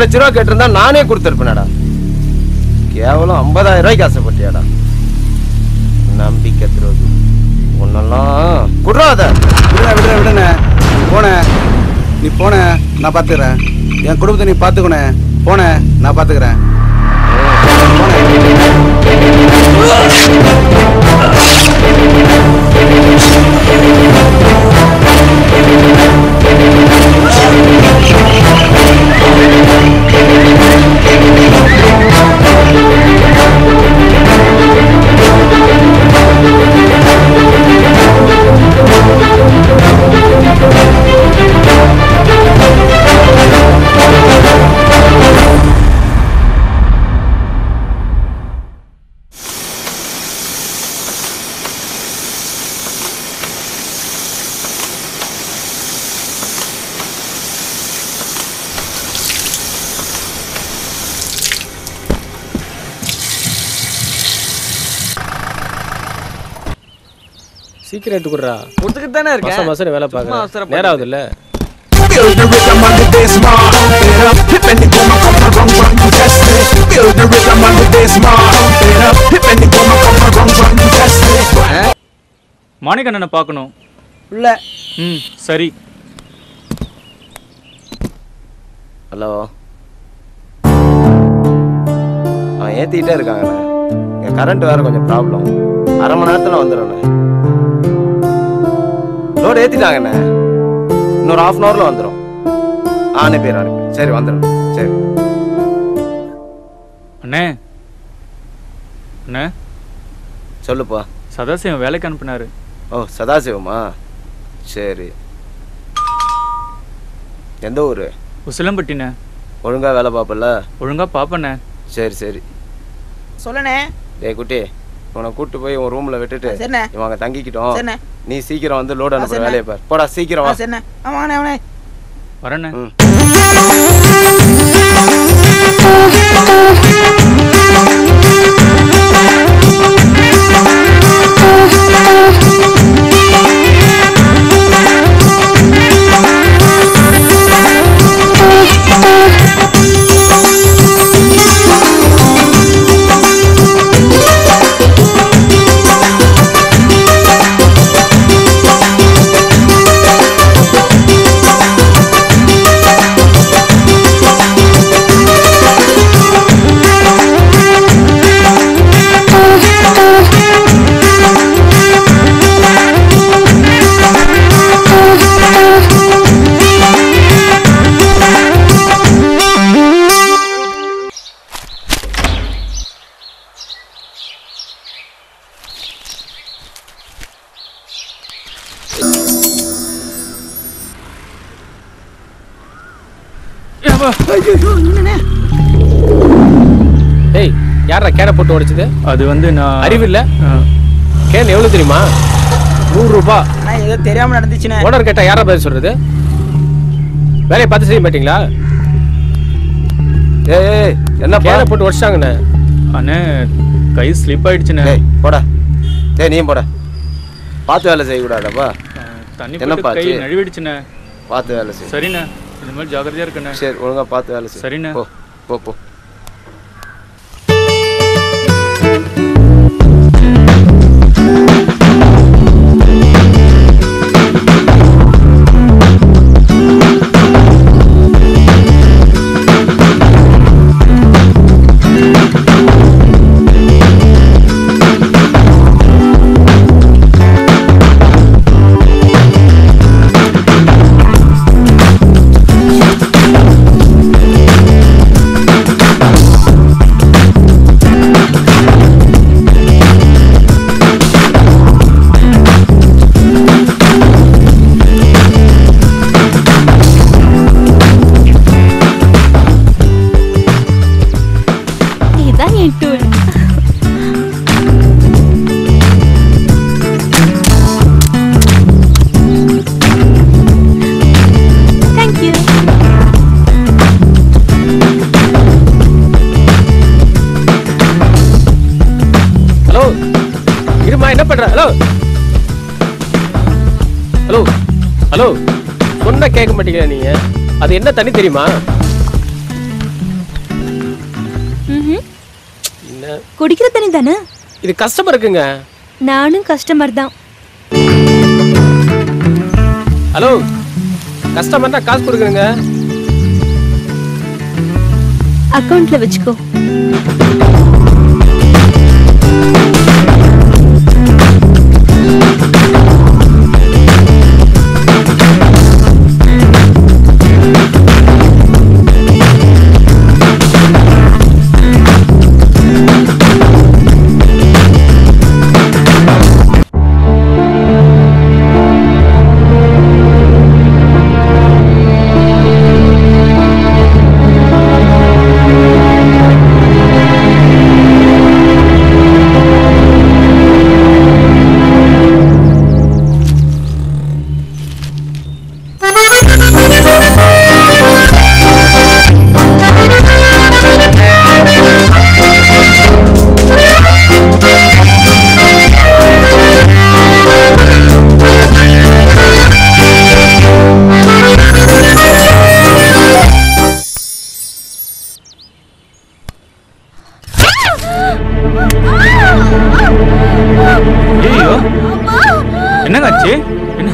லட்ச ரூபா கேட்டிருந்தா நானே கொடுத்துருப்பேனடா கேவலம் ஐம்பதாயிரம் ரூபாய்க்கு ஆசைப்பட்டியாடா நம்பிக்கை துரோகி உன்னெல்லாம் குடுறாத விடுண்ணே விடுண்ணே விடுண்ணே போன நீ போன நான் பார்த்துக்கிறேன் என் குடும்பத்தை நீ பார்த்துக்கணே போன நான் பார்த்துக்கிறேன் சீக்கிரம் எடுத்துக்குறா கொடுத்துக்கிட்டு தானே இருக்கேன் மாசம் மாசம் வேலை சும்மா பார்க்குறேன் அவசரப்படாத. நேரம் ஆகுதுல்ல Build the rhythm on the bass, ma. Pump it up. If any woman come around, run to test it. Build the rhythm on the bass, ma. Pump it up. If any woman come around, run to test it. மாணிக்கண்ணனை பார்க்கணும் இல்ல ம் சரி hello அவன் ஏற்றிக்கிட்டே இருக்காங்கண்ணே இங்கே current வேறு கொஞ்சம் problem அரை மணி நேரத்தில் வந்துடும்ண்ணே லோடு ஏற்றிட்டாங்கண்ணே இன்னொரு ஹாஃப் அன் ஹவரில் வந்துடும் ஆ அனுப்பிடுறேன் அனுப்பி சரி வந்துடும் சரி அண்ணே அண்ணே சொல்லுப்பா சதாசிவம் வேலைக்கு அனுப்புனாரு ஓ சதாசிவமா சரி எந்த ஊர் உசிலம்பட்டிண்ணே ஒழுங்கா வேலை பார்ப்பல ஒழுங்கா பாப்பண்ணே சரி சரி சொல்லணே டேய் குட்டி உன்னை கூட்டு போய் உன் ரூம்ல விட்டுட்டு சரிண்ணே. இவங்க தங்கிக்கிட்டோம் சரிண்ணே. நீ சீக்கிரம் வந்து லோடு அனுப்புற சரிண்ணே. வேலையை பார் போடா சீக்கிரம் வா சரிண்ணே ஆமாண்ணே அவனே வரண்ணே ம். ஏய் யாரா கேனை போட்டு உடைச்சது அது வந்து நான் அறிவில்ல ஆ, கேன் எவ்வளவு தெரியுமா நூறு ரூபாய் அண்ணா ஏதோ தெரியாம நடந்துச்சுண்ணே ஓனர் கேட்டா யாரா பதில் சொல்றது வேலையை பார்த்து செய்ய மாட்டீங்களா ஏய் ஏய், என்னப்பா கேனை போட்டு உடைச்சிட்டாங்கண்ணே அண்ணே கை ஸ்லிப் ஆயிடுச்சுண்ணே டேய் போடா டேய் நீயும் போடா பார்த்து வேலை செய்யக்கூடாதாப்பா ஆ, தண்ணி என்னப்பா போட்டு கை ஆச்சு? நழுவிடுச்சுண்ணே பார்த்து வேலை செய் சரிண்ணே இந்த மாதிரி ஜாக்கிரதையா இருக்கண்ணே சரி ஒழுங்கா பார்த்து வேலை செய் சரிண்ணே. போ போ போ இதான் என் டூல் தேங்க்யூ ஹலோ இருமா என்ன பண்ற ஹலோ ஹலோ ஹலோ சொன்னா கேட்க மாட்டீங்களா நீங்க அது என்ன தண்ணி தெரியுமா குடிக்கிற தண்ணி தானே இது கஸ்டமருக்குங்க நானும் கஸ்டமர் தான் ஹலோ கஸ்டமர்னா காசு கொடுக்குறேங்க அக்கவுண்ட்ல வச்சுக்கோ ஐயோ என்னங்க ஆச்சு என்ன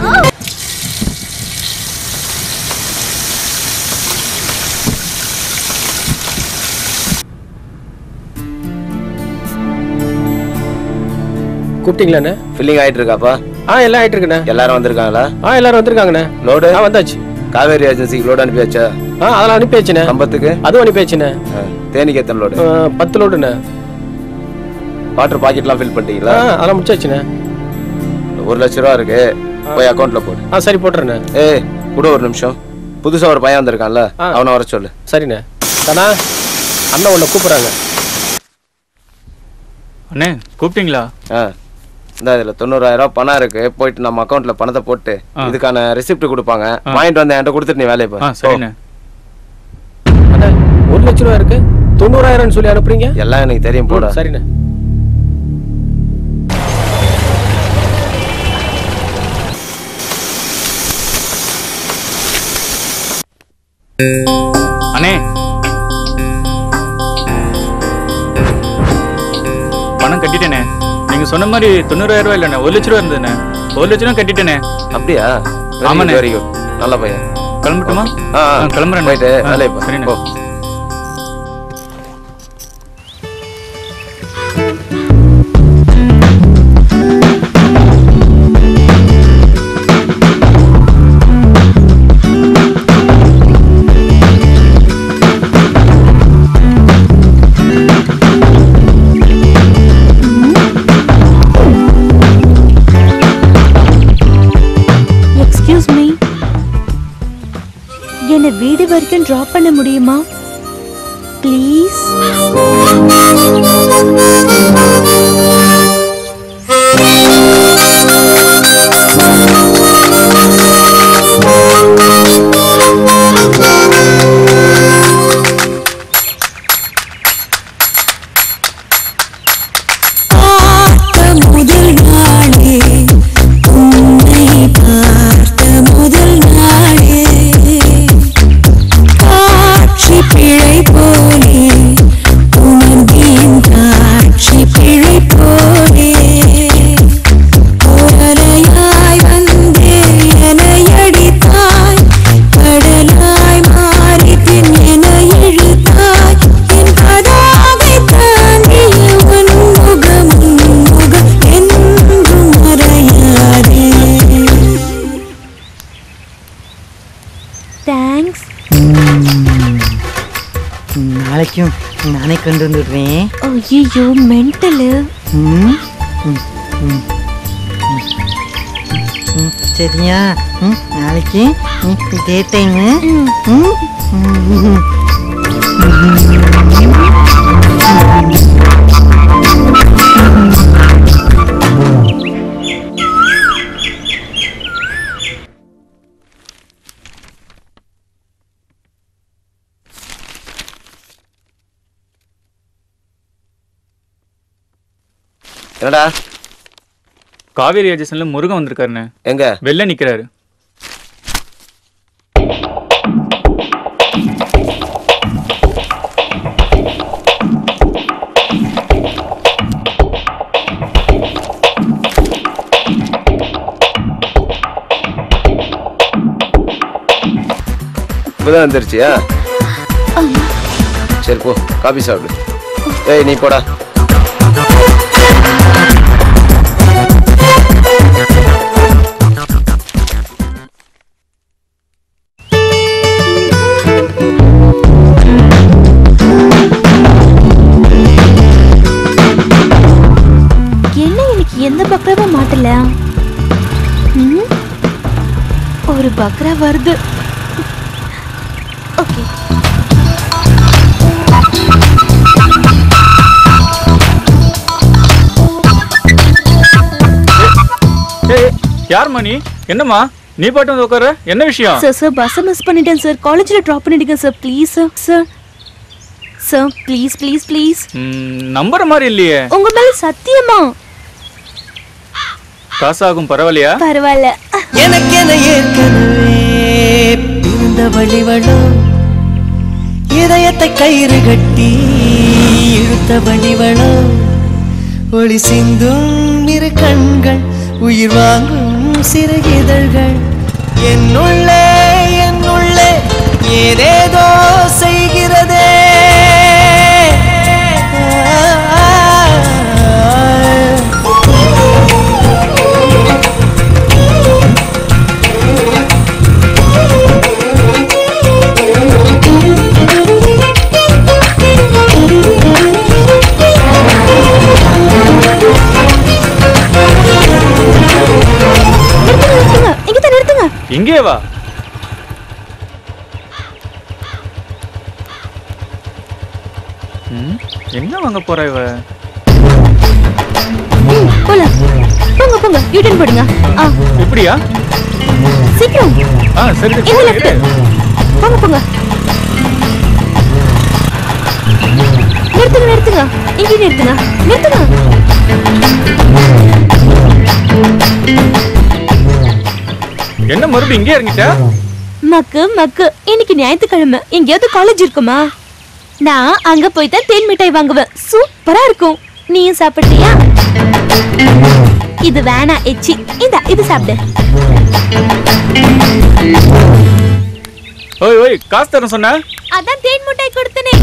கூப்பிட்டீங்களாண்ணே ஃபில்லிங் ஆயிட்டு இருக்காப்பா ஆ எல்லாம் ஆயிட்டு இருக்குண்ணே எல்லாரும் வந்திருக்காங்களா ஆ எல்லாரும் வந்திருக்காங்கண்ணே லோடு ஆ வந்தாச்சு காவேரி ஏஜென்சிக்கு லோடு அனுப்பியாச்சா ஆ அதெல்லாம் அனுப்பியாச்சுண்ணே கம்பத்துக்கு அதுவும் அனுப்பியாச்சுண்ணே ஆ, தேனிக்கு எத்தனை லோடு ஆ, பத்து லோடுண்ணே வாட்டர் பாக்கெட்லாம் ஃபில் ஆ பண்ணிட்டீங்களா அதெல்லாம் முடிச்சாச்சுண்ணே ஒரு லட்ச ரூபா இருக்கு போய் அக்கௌண்ட்ல போடு ஆ சரி போட்டுறேண்ணே ஏய் கூட ஒரு நிமிஷம் புதுசா ஒரு பையன் வந்திருக்கான்ல ஆ. அவனை வர சொல்லு சரிண்ணே கண்ணா அண்ணன் உன்னை கூப்பிட்றாங்க அண்ணே கூப்பிட்டீங்களா ஆ இந்த இதுல தொண்ணூறாயிரம் ரூபாய் பணம் இருக்கு போயிட்டு நம்ம அக்கௌண்ட்ல பணத்தை போட்டு ஆ. இதுக்கான ரெசிப்ட் கொடுப்பாங்க ஆ. வாங்கிட்டு வந்து என்கிட்ட கொடுத்துட்டு நீ வேலையை ஆ பாரு சரிண்ணே அண்ணே ஒரு லட்ச ரூபா இருக்கு தொண்ணூறாயிரம்னு சொல்லி அனுப்புறீங்க ஓ, எல்லாம் எனக்கு தெரியும் போட ம், சரிண்ணே அண்ணே பணம் கட்டிட்டேனே நீங்க சொன்ன மாதிரி தொண்ணூறாயிரம் ரூபாய் இல்லைண்ணே ஒரு லட்ச ரூபா இருந்ததுண்ணே ஒரு லட்ச ரூபா கட்டிட்டேனே அப்படியா ஆமாண்ணே. வெரி குட் நல்ல பையன் கிளம்பட்டுமா ஆ, ஆ. ஆ, கிளம்புறேன் போயிட்டு ஆ, வேலையை பாரு. சரிண்ணே போ. எக்ஸ்கியூஸ் மீ என்னை வீடு வரைக்கும் ட்ராப் பண்ண முடியுமா ப்ளீஸ் பார்த்த முதல் நாளே உன்னை பார்த்த முதல் நாளே காட்சி பிழை போலே உணர்ந்தேன் காட்சி பிழை போலே கோரலையாய் வந்தே என்னை அடித்தாய் கடலாய் மாறி பின் என இழுத்தாய் என் பதாகை தாண்டிய உன் முகம் உன் முகம் என்றும் மறையாதே தேங்க்ஸ் நாளைக்கும் நானே கொண்டு வந்துடுறேன் ஐயோ மென்டலு ம், ம், ம், ம். ம், சரியா ம், நாளைக்கு ம், இதே டைமு ம், ம், என்னடா காவேரி ஏஜென்சில முருகன் வந்திருக்காருண்ணே எங்க வெளில நிக்கிறாரு இப்பதான் வந்துருச்சியா சரி போ காபி சாப்பிடு ஏய் நீ போடா என்ன இன்னைக்கு எந்த பக்ராவும் மாட்டல ம்? ஒரு பக்ரா வருது ஓகே ஏய் யாரும்மா நீ என்னம்மா நீ பாட்டு வந்து உட்கார என்ன விஷயம் சார் சார் பஸ்ஸை மிஸ் பண்ணிட்டேன் சார் காலேஜில் ட்ராப் பண்ணிடுங்க sir please sir sir sir please please please hmm, நம்புற மாதிரி இல்லையே உங்க மேல சத்தியமா காசாகும் பரவாயில்லையா பரவாயில்ல எனக்கென ஏற்கனவே பிறந்த வழிவளோ இதயத்தை கயிறு கட்டி இழுத்த வழிவளோ ஒளி சிந்தும் இரு கண்கள் உயிர் வாங்கும் சிறு இதழ்கள் என்னுள்ளே என்னுள்ளே ஏதேதோ செய்கிறதே நிறுத்துங்க இங்க தான் நிறுத்துங்க இங்கே வா ம், என்ன வாங்க போற இவ ம், போலாம் போங்க போங்க யூட்டன் போடுங்க ஆ இப்படியா சீக்கிரம் ஆ சரி இந்த சரி, லெஃப்ட் இரு. போங்க போங்க நிறுத்துங்க நிறுத்துங்க இங்கே நிறுத்துங்க நிறுத்துங்க என்ன மறுபடியும் இங்கே இறங்கிட்ட மக்கு மக்கு இன்னைக்கு ஞாயிற்றுக்கிழமை எங்கேயாவது காலேஜ் இருக்குமா நான் அங்க போய் தான் தேன் மிட்டாய் வாங்குவேன் சூப்பரா இருக்கும் நீயும் சாப்பிடுறியா இது வேணா எச்சி இந்த இது சாப்பிடு ஓய் ஓய் காசு தரேன் சொன்ன அதான் தேன் மிட்டாய் கொடுத்தனே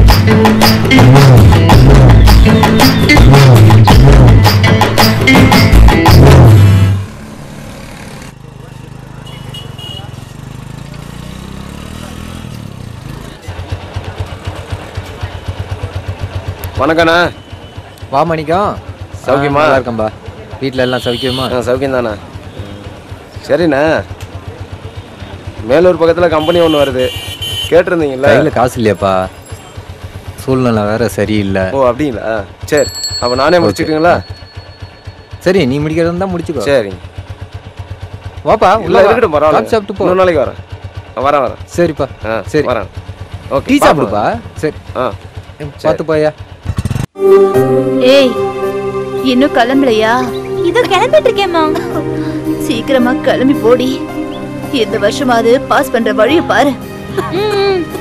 வணக்கண்ணா வா மணிக்கம் சௌக்கியமா? நல்லா இருக்கம்பா வீட்டில் எல்லாம் சௌக்கியமா ஆ சௌக்கியம் தானே சரிண்ணா மேலூர் பக்கத்தில் கம்பெனி ஒன்று வருது கேட்டிருந்தீங்கல்ல கையில் காசு இல்லையாப்பா சூழ்நிலை வேற சரியில்லை ஓ அப்படிங்களா சரி அப்போ நானே முடிச்சுட்டுங்களா சரி நீ முடிக்கிறதா தான் முடிச்சுக்கோ சரிங்க வாப்பா இல்லை உள்ள வா. இருக்கட்டும் காபி பரவாயில்ல சாப்பிட்டு போ இன்னொரு நாளைக்கு வரேன் ஆ, வரேன் வரேன் சரிப்பா ஆ சரி வரேன் ஓகே டீ சாப்பிடுப்பா சரி ஆ பார்த்து போயா ஏய் இன்னும் கிளம்பலையா இதோ கிளம்பிட்டு இருக்கேம்மா சீக்கிரமா கிளம்பி போடி இந்த வருஷமாவது பாஸ் பண்ற வழிய பாரு ம், ம்.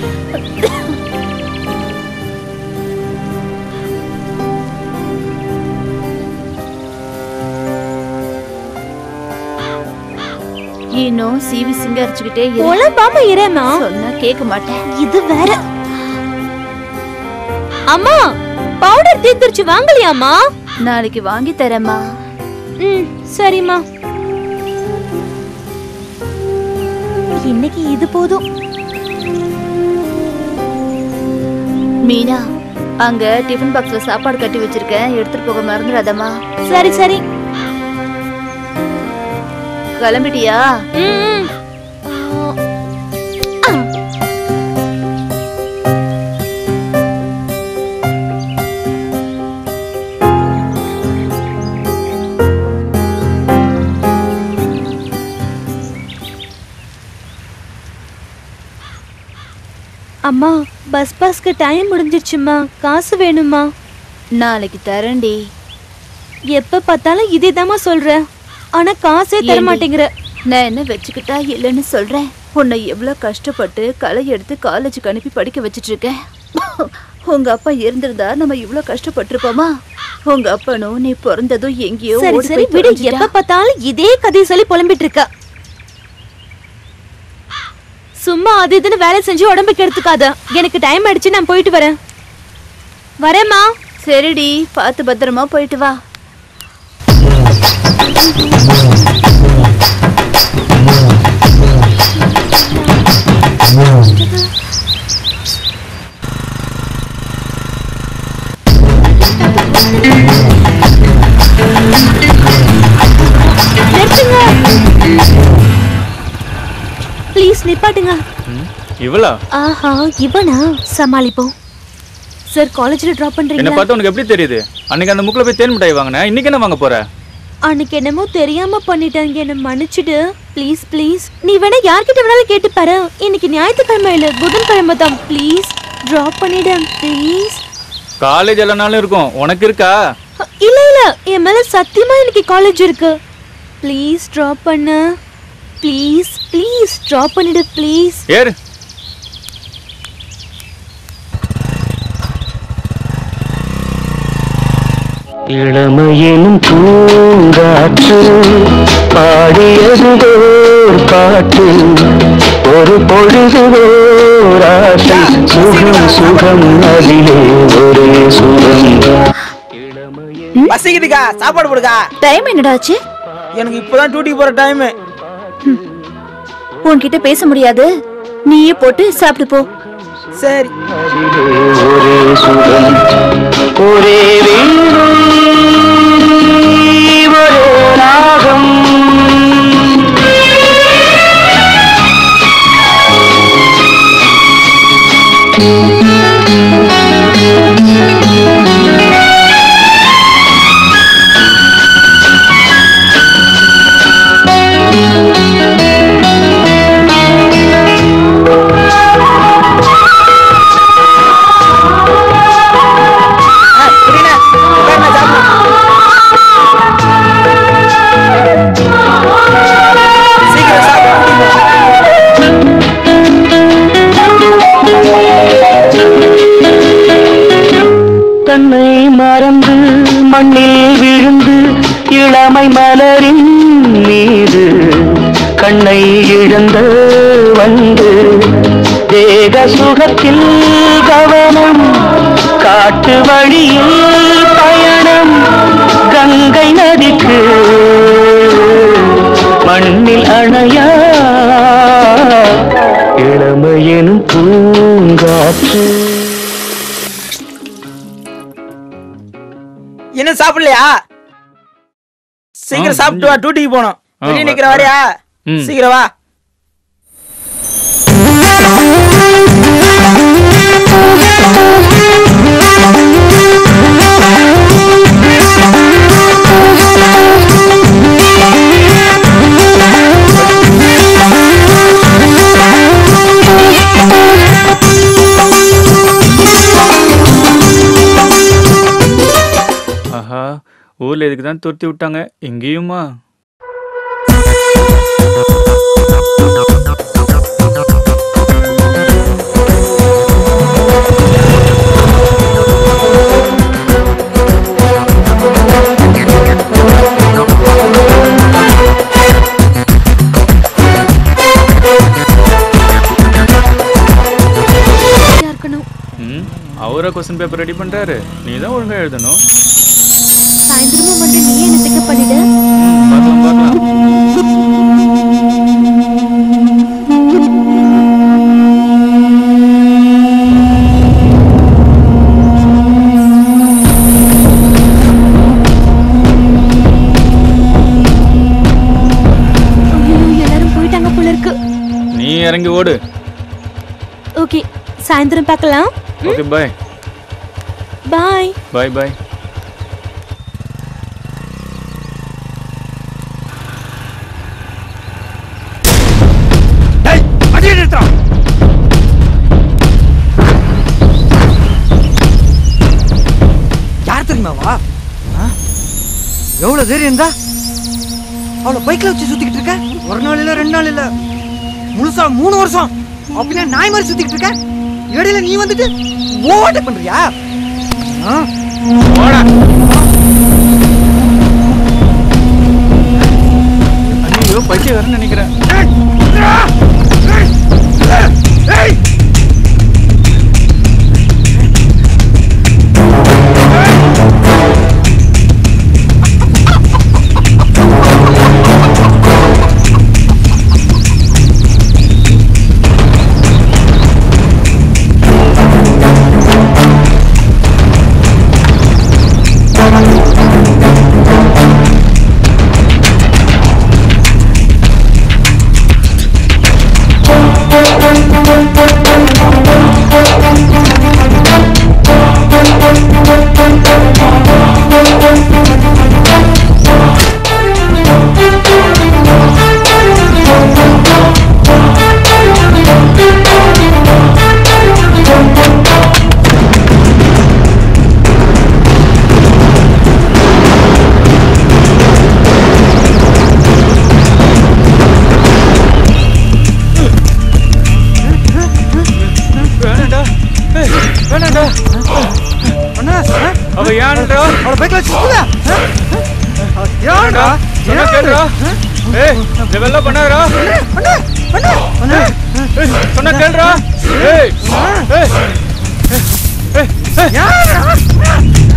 இன்னும் சீவி சிங்கரிச்சுக்கிட்டே இரு. குழம்பாம இரேம்மா சொன்னா கேட்க மாட்டேன் இது வேற அம்மா பவுடர் தீர்ந்துருச்சு வாங்கலையாம்மா நாளைக்கு வாங்கி தரேம்மா ம் சரிம்மா இன்னைக்கு இது போதும் மீனா அங்க டிஃபன் பாக்ஸ்ல சாப்பாடு கட்டி வச்சிருக்கேன் எடுத்துட்டு போக மறந்துடாதம்மா சரி சரி கிளம்பிட்டியா ம், ம். ஆ. அம்மா பஸ் பாஸ்க்கு டைம் முடிஞ்சிருச்சுமா காசு வேணுமா நாளைக்கு தரேன்டி எப்ப பார்த்தாலும் இதேதாம்மா சொல்ற ஆனா காசே தர ஏண்டி? மாட்டேங்கிற நான் என்ன வச்சுக்கிட்டா இல்லைன்னு சொல்றேன் உன்னை எவ்வளவு கஷ்டப்பட்டு களை எடுத்து காலேஜுக்கு அனுப்பி படிக்க வச்சிட்டு இருக்கேன் உங்க அப்பா இருந்திருந்தா நம்ம இவ்வளவு கஷ்டப்பட்டிருப்போமா உங்க அப்பனும் நீ பிறந்ததும் எங்கேயோ சரி ஓடி சரி போய் விடு தொலைஞ்சிட்டான். எப்ப பார்த்தாலும் இதே கதையை சொல்லி புலம்பிட்டு இருக்கா சும்மா அது இதுன்னு வேலை செஞ்சு உடம்பு கெடுத்துக்காத எனக்கு டைம் ஆயிடுச்சு நான் போயிட்டு வரேன் வரேம்மா சரிடி பார்த்து பத்திரமா போயிட்டு வா நிறுத்துங்க ப்ளீஸ் நிப்பாட்டுங்க இவளா ஆஹா இவனா சமாளிப்போம் சார் காலேஜ்ல டிராப் என்ன பண்றீங்களா பார்த்தா உனக்கு எப்படி தெரியுது அன்னைக்கு அந்த முக்கில் போய் தேன் மிட்டாய் வாங்கினேன் இன்னைக்கு என்ன வாங்க போற அன்னைக்கு என்னமோ தெரியாம பண்ணிட்டாங்க என்ன மன்னிச்சிடு ப்ளீஸ் ப்ளீஸ் நீ வேணா யார்கிட்ட வேணாலும் கேட்டு பாரு இன்னைக்கு ஞாயிற்றுக்கிழமை இல்ல புதன்கிழமை தான் ப்ளீஸ் டிராப் பண்ணிடு ப்ளீஸ் காலேஜ் எல்லா நாளும் இருக்கும் உனக்கு இருக்கா இல்ல இல்ல என் மேல சத்தியமா இன்னைக்கு காலேஜ் இருக்கு ப்ளீஸ் டிராப் பண்ணு ப்ளீஸ் ப்ளீஸ் டிராப் பண்ணிடு ப்ளீஸ் ஏறு இளமையெனும் பூங்காற்று பாடியது ஓர் பாட்டு ஒரு பொழுது ஓர் ஆசை சுகம் சுகம் அதிலே ஒரே சுகம் பசிக்குதுக்கா சாப்பாடு போடுக்கா டைம் என்னடாச்சு எனக்கு இப்பதான் டியூட்டிக்கு போற டைம் உன்கிட்ட பேச முடியாது நீயே போட்டு சாப்பிட்டு போ சரி ஒரே சுகம் ஒரே வீணை ஒரே ராகம் தன்னை மறந்து மண்ணில் விழுந்து இளமை மலரின் மீது கண்ணை இழந்த வந்து தேக சுகத்தில் கவனம் காட்டு வழியில் பயணம் கங்கை நதிக்கு மண்ணில் அணையா இளமையெனும் பூங்காற்று என்ன சாப்பிடலையா சீக்கிரம் சாப்பிட்டு வா டியூட்டிக்கு போகணும் ஆ, வெளியே வ- நிக்கிற வரையா ம். சீக்கிரம் வா ஆஹா ஊர்ல இதுக்கு தான் துரத்தி விட்டாங்க இங்கேயுமா இருக்கணும் ம் அவரை கொஸ்டின் பேப்பர் ரெடி பண்றாரு நீ தான் ஒழுங்கா எழுதணும் சாயந்தரமும் வந்து நீ என்ன பிக்கப் பண்ணிடு பார்க்கலாம் பார்க்கலாம் ஐயோ, எல்லாரும் போயிட்டாங்க போல இருக்கு நீ இறங்கி ஓடு ஓகே சாயந்தரம் பார்க்கலாம் ஓகே பாய் பாய் பாய் பாய் யார் தெரியுமாவா ஆ? எவ்வளவு தைரியம் இருந்தா அவளை பைக்ல வச்சு சுத்திக்கிட்டு இருக்க ஒரு நாள் இல்ல ரெண்டு நாள் இல்ல முழுசா மூணு வருஷம் அப்படின்னா நாய் மாதிரி சுத்திக்கிட்டு இருக்க இடையில நீ வந்துட்டு ஓவர்டேக் பண்றியா ஆ? ஐயோ பைத்தியம் வரேன்னு நினைக்கிறேன் ஏய், வேணாம்டா சொன்னா கேளுடா ஏய் இதெல்லாம் பண்ணாதடா ஏய், சொன்னா கேளுடா ஏய் ஏய் ஏய், ஏய்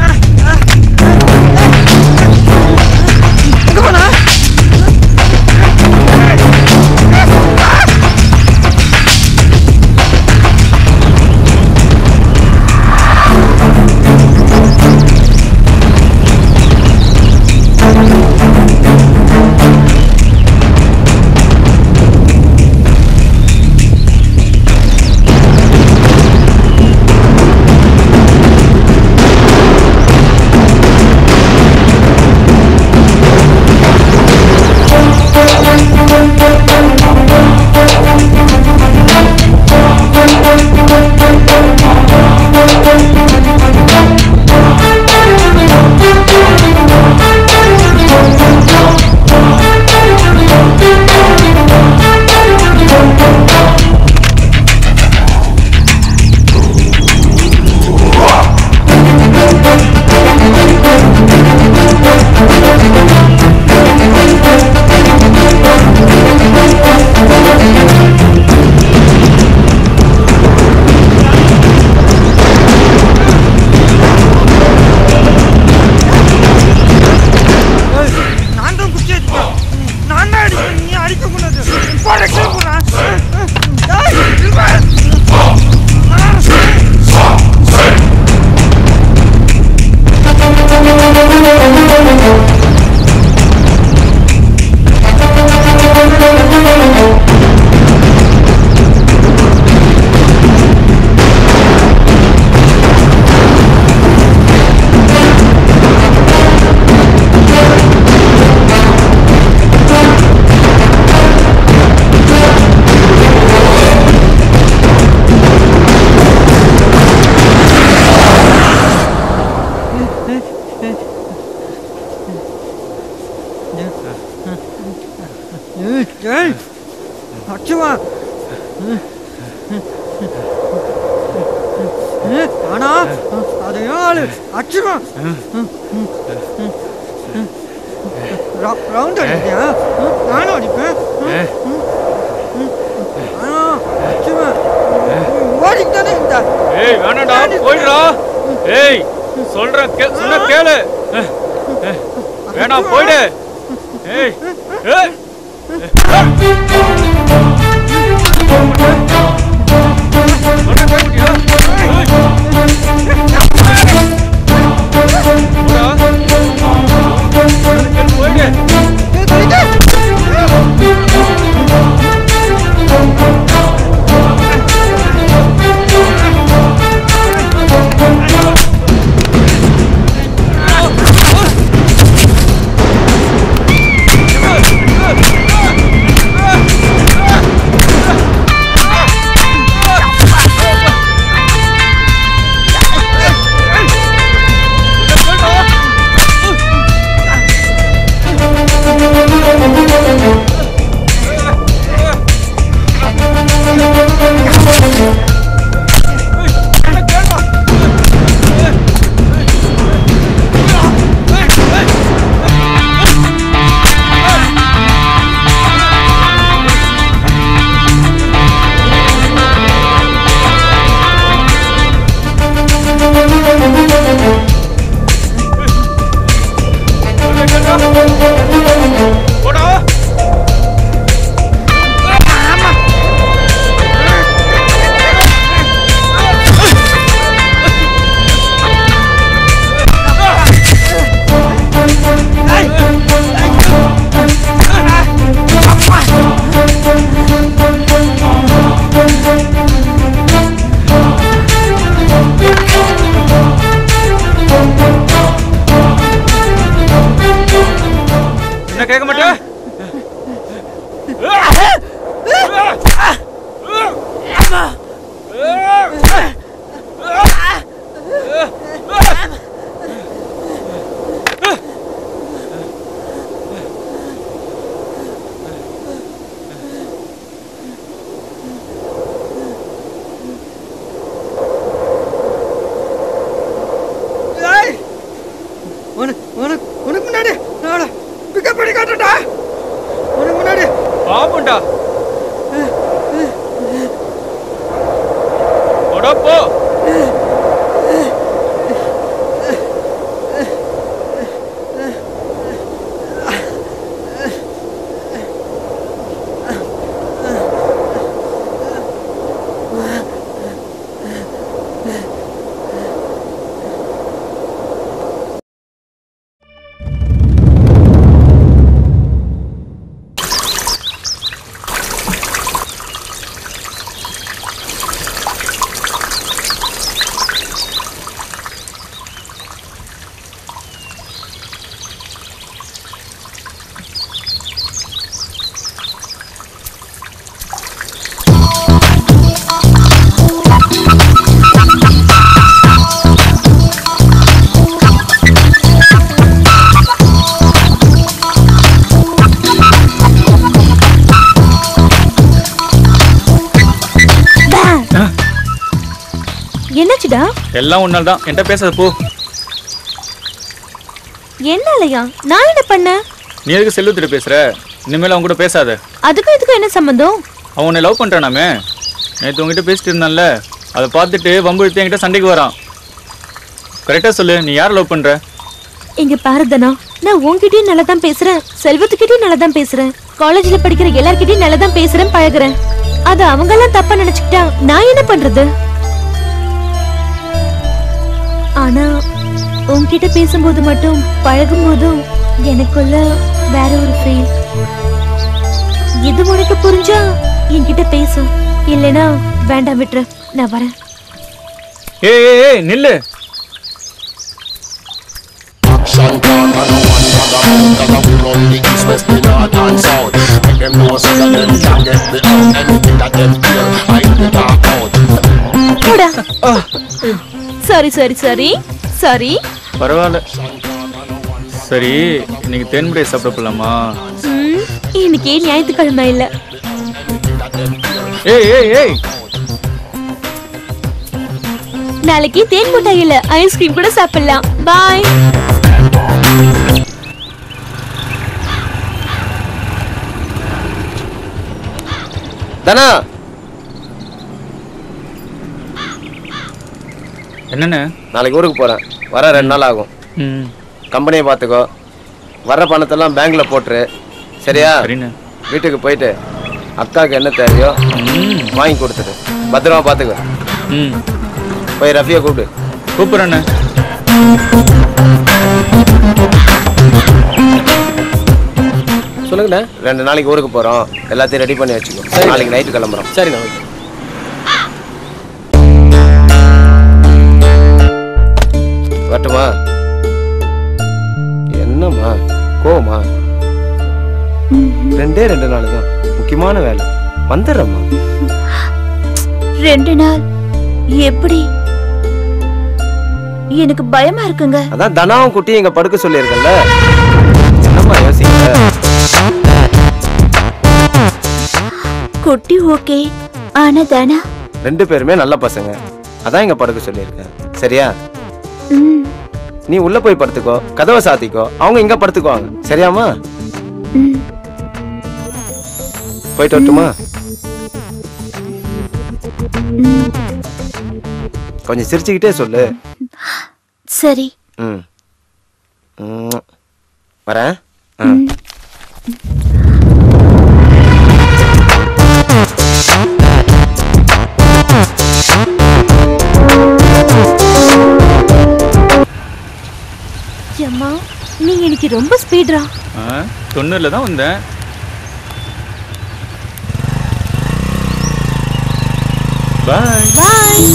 நான் தான் குச்சி அடிப்பேன் நான் தான் அடிப்பேன் நீ அடிக்க கூடாது போட போறான் ஏய் அச்சுவா ஆனா அதையும் ஆளு அச்சுவா ரவுண்ட் அடிப்பியா நானும் அடிப்பேன் ஆனா அச்சுவன் ஓடிக்கிட்டானே இந்த ஏய் வேணாம்டா போயிடுடா ஏய் சொல்றேன் கே சொன்னா கேளு அஹ், அஹ், வேணாம் போயிடு ஏய் ஏய் என்ன கேட்க மாட்டேன் போறேன்டா போடா போ என்னாச்சுடா எல்லாம் உன்னால தான் என்கிட்ட பேசாத போ என்னாலயா நான் என்ன பண்ணேன் நீ எதுக்கு செல்வத்திட்ட பேசுற இனிமேல் அவங்க கூட பேசாத அதுக்கும் இதுக்கும் என்ன சம்பந்தம் அவன் உன்னை லவ் பண்றானாமே நேற்று உங்ககிட்ட பேசிட்டு இருந்தான்ல அதை பார்த்துட்டு வம்பு எடுத்து என்கிட்ட சண்டைக்கு வரான் கரெக்டாக சொல்லு நீ யாரை லவ் பண்ற இங்க பாருதனா நான் உன்கிட்டயும் நல்லா தான் பேசுறேன் செல்வத்துக்கிட்டயும் நல்லா தான் பேசுறேன் காலேஜ்ல படிக்கிற எல்லார்கிட்டயும் நல்லா தான் பேசுறேன் பழகுறேன் அது அவங்க எல்லாம் தப்பா நினைச்சுக்கிட்டா நான் என்ன பண்றது ஆனா உன்கிட்ட பேசும்போது மட்டும் பழகும் போதும் எனக்குள்ள வேற ஒரு ஃபீல் இது உனக்கு புரிஞ்சா என்கிட்ட பேசு இல்லைனா வேண்டாம் விட்டுரு நான் வரேன் ஏய் ஏய் ஏய் நில்லு Action plan and no one bother out Cause we run the east, west, the north and south Make them know so that them can get me out Anything that them feel, I the dark out போடா sorry sorry sorry sorry பரவாயில்ல சரி இன்னைக்கு தேன்முறையை சாப்பிட போலாமா ம், இன்னைக்கு ஞாயிற்றுக்கிழமை இல்ல ஏய் ஏய் ஏய் நாளைக்கு தேன் மிட்டாய் இல்ல ஐஸ்கிரீம் கூட சாப்பிடலாம் பாய் தனா என்னண்ணே நாளைக்கு ஊருக்கு போறேன் வர ரெண்டு நாள் ஆகும் ம் கம்பெனியை பார்த்துக்கோ வர்ற பணத்தெல்லாம் பேங்க்ல போட்டுரு சரியா சரிண்ணே வீட்டுக்கு போயிட்டு அக்காவுக்கு என்ன தேவையோ வாங்கி கொடுத்துடு பத்திரமா பார்த்துக்கோ ம் போய் ரஃபியை கூப்பிடு கூப்பிட்றேண்ணே சொல்லுங்கண்ணே ரெண்டு நாளைக்கு ஊருக்கு போறோம் எல்லாத்தையும் ரெடி பண்ணி வச்சுக்கோ நாளைக்கு நைட்டு கிளம்புறோம் சரிண்ணா ஓகே வரட்டுமா என்னம்மா கோவமா ரெண்டே ரெண்டு நாள் தான் முக்கியமான வேலை வந்துடுறேம்மா ரெண்டு நாள் எப்படி எனக்கு பயமா இருக்குங்க அதான் தனாவும் குட்டியும் இங்க படுக்க சொல்லியிருக்கல என்னம்மா யோசிக்கிற குட்டி ஓகே ஆனா தானா ரெண்டு பேருமே நல்ல பசங்க அதான் இங்க படுக்க சொல்லியிருக்கேன் சரியா ம் நீ உள்ள போய் படுத்துக்கோ கதவை சாத்திக்கோ அவங்க இங்க படுத்துக்குவாங்க சரியாம்மா ம் போயிட்டு வரட்டுமா ம் கொஞ்சம் சிரிச்சுக்கிட்டே சொல்லு சரி ம் ம். வரேன் ஆ. அம்மா நீங்க இன்னைக்கு ரொம்ப ஸ்பீட்ரா ஆ தொண்ணூறில் தான் வந்தேன் பாய் பாய்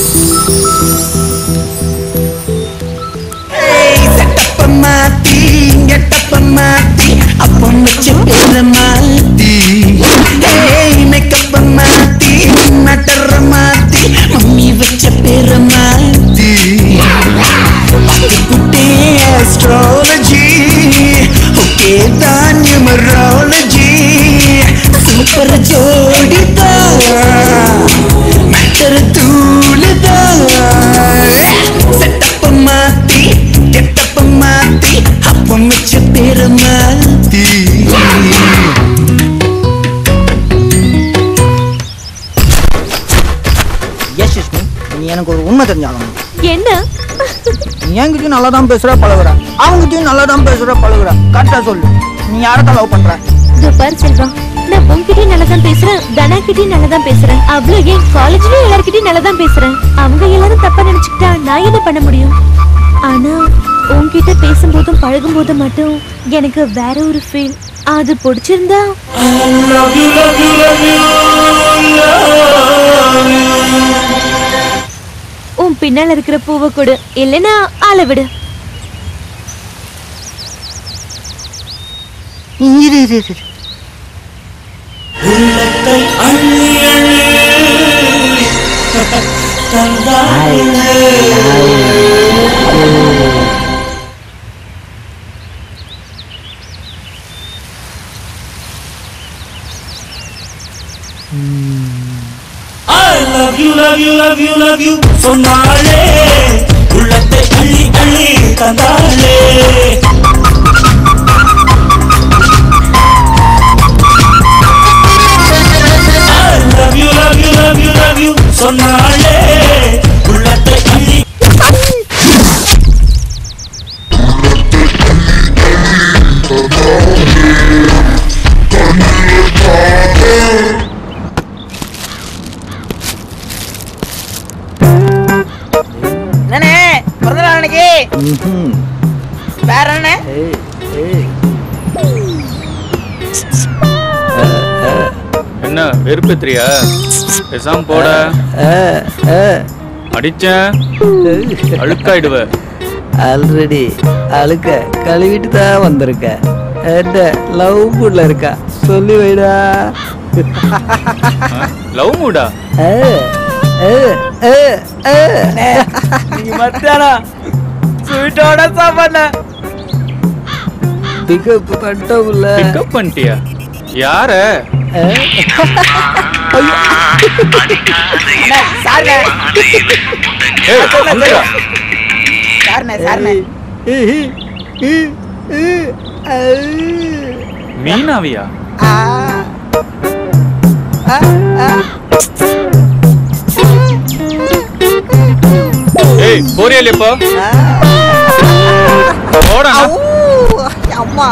செட்டப்ப மாத்தி கெட்டப்ப மாத்தி அப்பம் வச்ச பேர மாத்தி ஏய் மேக்கப்ப மாத்தி நட்டற மாத்தி மம்மி வச்ச பேர மாத்தி புட்டே அஸ்ட்ராலஜி ஓகே தான் நியூமராலஜி சூப்பர் ஜோடிதா மேட்டர் தூளுதா செட்டப்ப மாத்தி கெட்டப்ப மாத்தி அப்பம் வச்ச பேர மாத்தி எனக்கு ஒரு உண்மை தெரிஞ்சாகணும் என்ன நீ என்கிட்டயும் நல்லா தான் பேசுற பழகுற அவங்ககிட்டயும் நல்லா தான் பேசுற பழகுற கரெக்டா சொல்லு நீ யாரத்தான் லவ் பண்ற இதோ பாரு செல்வா நான் உன்கிட்டயும் நல்லா தான் பேசுறேன் தனா கிட்டயும் நல்லா தான் பேசுறேன் அவ்வளவு ஏன் காலேஜ்லயும் எல்லார்கிட்டயும் நல்லா தான் பேசுறேன் அவங்க எல்லாரும் தப்பா நினைச்சுக்கிட்டா நான் என்ன பண்ண முடியும் ஆனா உன்கிட்ட பேசும்போதும் பழகும் போதும் மட்டும் எனக்கு வேற ஒரு ஃபீல் அது பிடிச்சிருந்தா உன் பின்னால இருக்கிற பூவை கொடு இல்லைன்னா ஆளை விடு இரு இரு இரு உள்ளத்தை அள்ளி அள்ளி I love you, love you, love you, love you சொன்னாளே உள்ளத்தை அள்ளி அள்ளி தந்தாளே I love you, love you, love you, love you சொன்னாளே உள்ளத்தை அள்ளி என்னண்ணே பிறந்த நாள் அன்னைக்கு வேற என்ன என்ன வெறுப்பேத்திரியா பேசாம போட அடிச்சேன் அழுக்காயிடுவ ஆல்ரெடி அழுக்க கழுவிட்டு தான் வந்திருக்க என்ன லவ் மூட்ல இருக்கா சொல்லி வைடா லவ் மூடா நீங்க மத்தியானம் ஸ்வீட்டோட சாப்பாடுல பிக்கப் பண்ணிட்டோம்ல பிக்கப் பண்ணிட்டியா யார சாருண்ணே ஏய், அமுக்குடா. சாருண்ணே சாருண்ணே மீனாவியா ஏய் போறியா இல்லையா இப்போ போடா அம்மா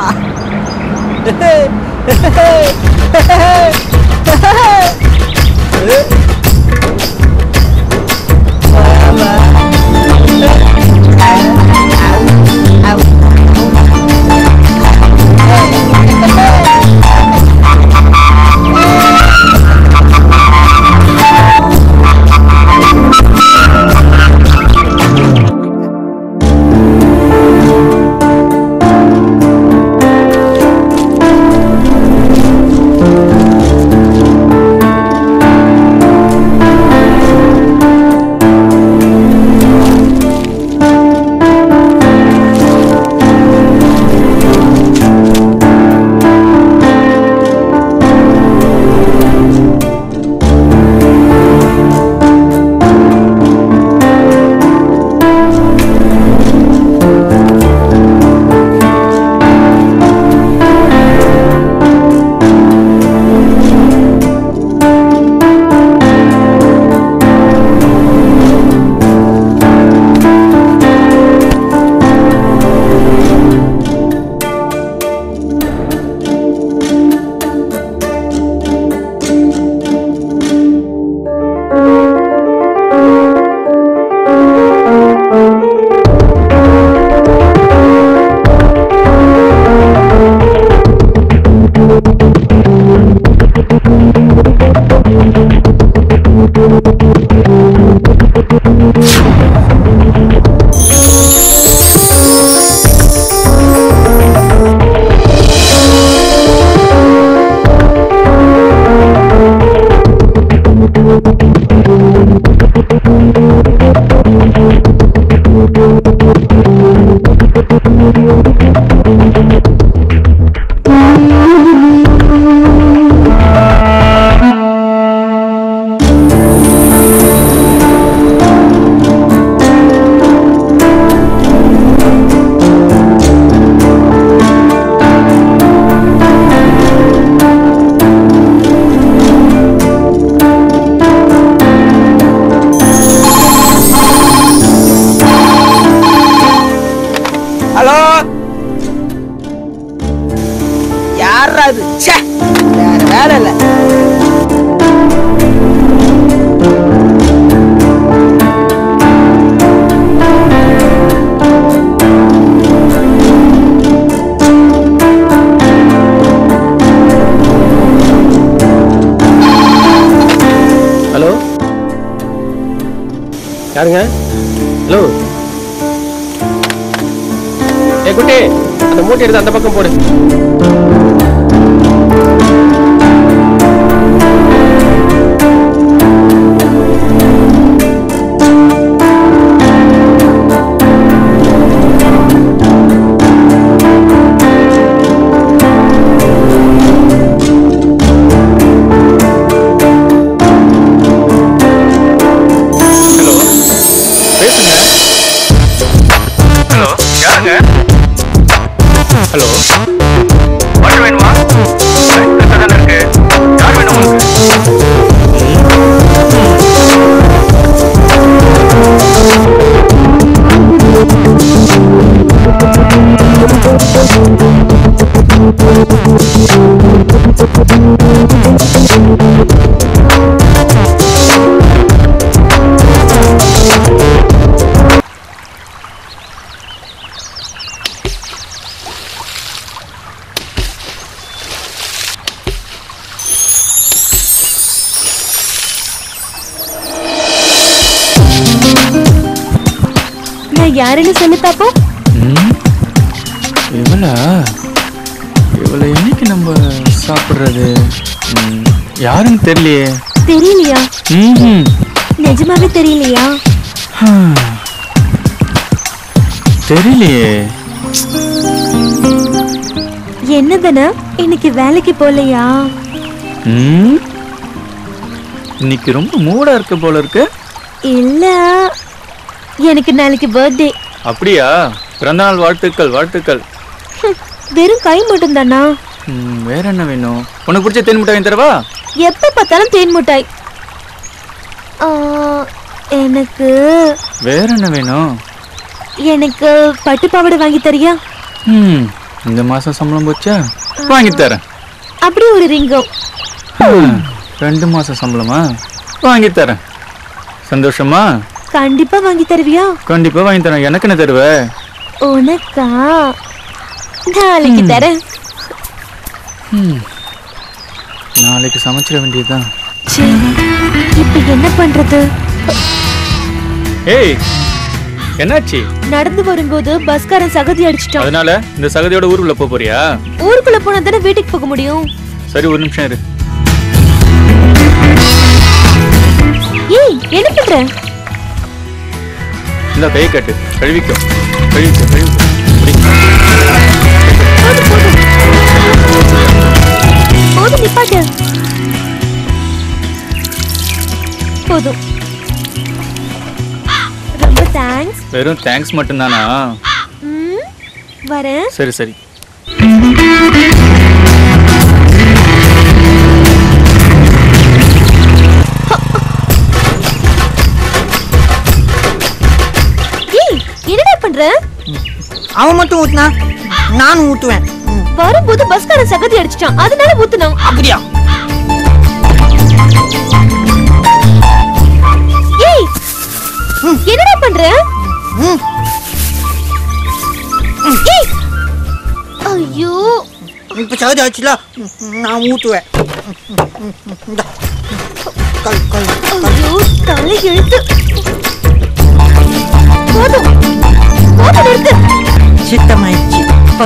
இது ச்சே வேற வேலை இல்ல ஹலோ யாருங்க ஹலோ ஏ குட்டி அந்த மூட்டை எடுத்து அந்த பக்கம் போடு ஹலோ பேசுங்க ஹலோ யாருங்க ஹலோ வாட்டர் வேணுமா கரெக்டாக தானே இருக்கு யார் வேணும் உங்களுக்கு நான் யாருன்னு சொல்லி பாப்போம் இவளா இவளை என்னைக்கு நம்ம சாப்பிடுறது ம், யாருன்னு தெரியலையே தெரியலையா ம்ஹும். நிஜமாவே தெரியலையா தெரியலையே என்னதுன்னா இன்னைக்கு வேலைக்கு போகலையா ம்? இன்னைக்கு ரொம்ப மூடா இருக்க போல இருக்கு இல்ல எனக்கு நாளைக்கு பர்த்டே அப்படியா பிறந்தநாள் வாழ்த்துக்கள் வாழ்த்துக்கள் வெறும் கை மட்டும் தானா ம், வேற என்ன வேணும் உனக்கு பிடிச்ச தேன் மிட்டாய் வாங்கி தரவா எப்ப பார்த்தாலும் தேன் மிட்டாய் ஆ, எனக்கு வேற என்ன வேணும் எனக்கு பட்டு பாவாடை வாங்கி தரியா ம், இந்த மாசம் சம்பளம் போச்சா வாங்கி தரேன் அப்படி ஒரு ரிங்கம் ம், ரெண்டு மாசம் சம்பளமா வாங்கி தரேன் சந்தோஷமா கண்டிப்பா வாங்கி தருவியா கண்டிப்பா வாங்கி தரேன் எனக்கு என்ன தருவ உனக்கா நாளைக்கு தரேன் ம், நாளைக்கு சமைச்சிட வேண்டியதுதான் சீ, இப்ப என்ன பண்றது ஏய் என்னாச்சு நடந்து வரும்போது பஸ்காரன் சகதி அடிச்சிட்டான் அதனால இந்த சகதியோட ஊருக்குள்ள போக போறியா ஊருக்குள்ள போனா தானே வீட்டுக்கு போக முடியும் சரி ஒரு நிமிஷம் இரு ஏய் என்ன பண்ற இந்த கை கட்டு கழுவிக்கோ கழுவிக்கோ கழுவிக்கோ இப்படி. போதும் நிப்பாட்டு போதும் ரொம்ப தேங்க்ஸ் வெறும் தேங்க்ஸ் மட்டும்தானா வரேன் சரி சரி ஏய் என்னடா பண்ற அவன் மட்டும் ஊத்துனா நானும் ஊத்துவேன் வரும்போது பஸ்காரன் சகதி அடிச்சிட்டான் அதனால ஊத்துனோம் அப்படியா ஏய் என்னடா பண்ற ஏய் ஐயோ இப்ப சகதி ஆச்சுல நான் ஊத்துவேன் இந்தா. கல் கல் ஐயோ தலை எழுத்து போதும் போதும் நிறுத்து சித்தமாயிடுச்சு பா.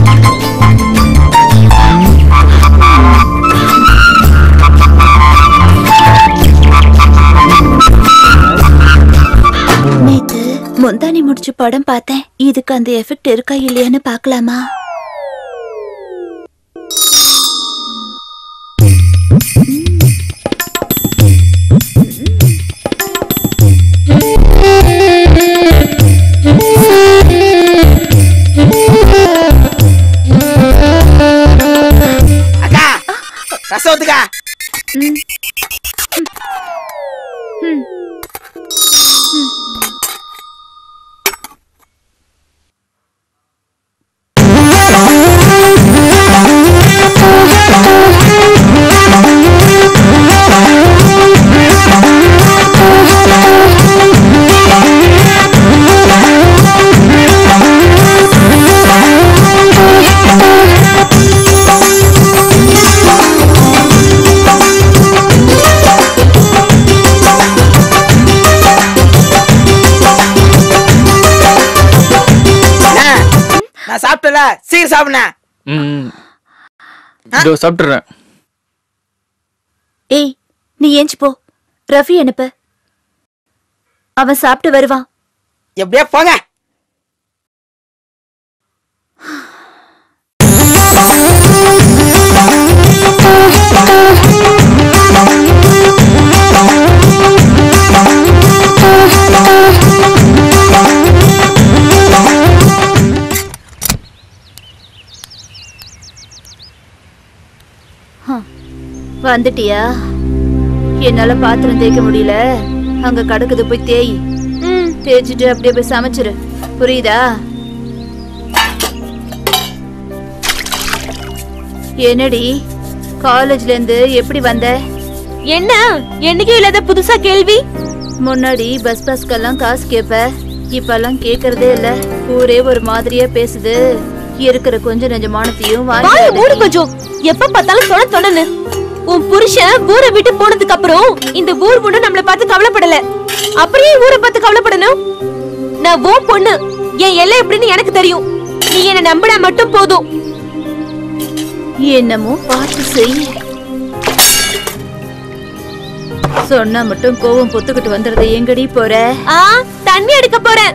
நேத்து முந்தானி முடிச்சு படம் பார்த்தேன் இதுக்கு அந்த எஃபெக்ட் இருக்கா இல்லையான்னு பார்க்கலாமா அக்கா ரசம் ஊத்துக்கா சீர் சாப்பிடுண்ணா ம் இதோ சாப்பிட்டுறேன் ஏய் நீ ஏஞ்சி போ ரஃபி அனுப்பு அவன் சாப்பிட்டு வருவான் எப்படியா போங்க வந்துட்டியா என்னால பாத்திரம் தேய்க்க முடியல அங்க கிடக்குது போய் தேய் ம் தேய்ச்சிட்டு அப்படியே போய் சமைச்சிரு புரியுதா என்னடி காலேஜ்ல இருந்து எப்படி வந்த என்ன என்னைக்கும் இல்லாத புதுசா கேள்வி முன்னாடி பஸ் பாஸ்க்கெல்லாம் காசு கேப்ப இப்பெல்லாம் கேக்குறதே இல்ல ஊரே ஒரு மாதிரியா பேசுது இருக்கிற கொஞ்சம் நெஞ்சமானத்தையும் வாய வாங்கி மூடு கொஞ்சம் எப்ப பார்த்தாலும் தொட தொடன்னு உன் புருஷன் ஊரை விட்டு போனதுக்கு அப்புறம் இந்த ஊர் பொண்ணு நம்மள பார்த்து கவலைப்படல அப்படியே ஊரை பார்த்து கவலைப்படணும் நான் உன் பொண்ணு என் எல்லை எப்படின்னு எனக்கு தெரியும் நீ என்ன நம்பினா மட்டும் போதும் என்னமோ பார்த்து செய் சொன்னா மட்டும் கோவம் பொத்துக்கிட்டு வந்துடுறது எங்கடி போற ஆ தண்ணி எடுக்க போறேன்